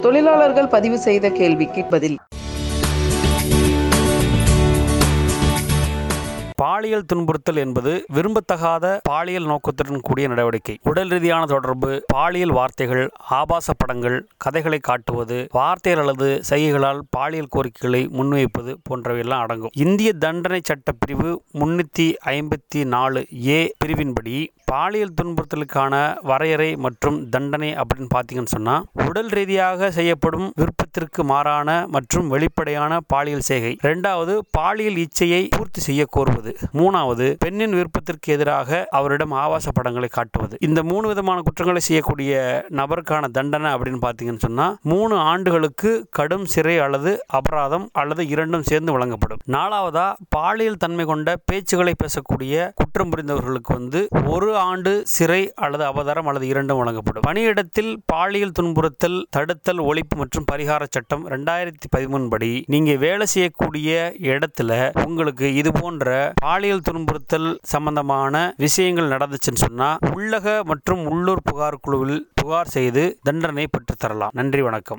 தொழிலாளர்கள் பதிவு செய்த கேள்விக்கு பதில் பாலியல் துன்புறுத்தல் என்பது விரும்பத்தகாத பாலியல் நோக்கத்துடன் கூடிய நடவடிக்கை உடல் ரீதியான தொடர்பு பாலியல் வார்த்தைகள் ஆபாச படங்கள் கதைகளை காட்டுவது வார்த்தைகள் அல்லது சைகைகளால் பாலியல் கோரிக்கைகளை முன்வைப்பது போன்றவையெல்லாம் அடங்கும் இந்திய தண்டனை சட்ட பிரிவு முன்னூத்தி ஐம்பத்தி நாலு ஏ பிரிவின்படி பாலியல் துன்புறுத்தலுக்கான வரையறை மற்றும் தண்டனை அப்படின்னு பார்த்தீங்கன்னு சொன்னால் உடல் ரீதியாக செய்யப்படும் விருப்பத்திற்கு மாறான மற்றும் வெளிப்படையான பாலியல் செய்கை ரெண்டாவது பாலியல் இச்சையை பூர்த்தி செய்ய கோருவது மூணாவது பெண்ணின் விருப்பத்திற்கு எதிராக அவரிடம் ஆபாச படங்களை காட்டுவது இந்த மூணு விதமான குற்றங்களை செய்யக்கூடிய நபருக்கான தண்டனை அப்படின்னு பார்த்தீங்கன்னு சொன்னால் மூணு ஆண்டுகளுக்கு கடும் சிறை அல்லது அபராதம் அல்லது இரண்டும் சேர்ந்து வழங்கப்படும் நாலாவதா பாலியல் தன்மை கொண்ட பேச்சுகளை பேசக்கூடிய குற்றம் புரிந்தவர்களுக்கு வந்து ஒரு ஆண்டு சிறை அல்லது அபதாரம் அல்லது இரண்டும் வழங்கப்படும் பணியிடத்தில் பாலியல் துன்புறுத்தல் தடுத்தல் ஒழிப்பு மற்றும் பரிகார சட்டம் ரெண்டாயிரத்தி பதிமூணு படி நீங்க வேலை செய்யக்கூடிய இடத்துல உங்களுக்கு இது போன்ற பாலியல் துன்புறுத்தல் சம்பந்தமான விஷயங்கள் நடந்துச்சுன்னு சொன்னா உள்ளக மற்றும் உள்ளூர் புகார் குழுவில் புகார் செய்து தண்டனை பெற்றுத் தரலாம் நன்றி வணக்கம்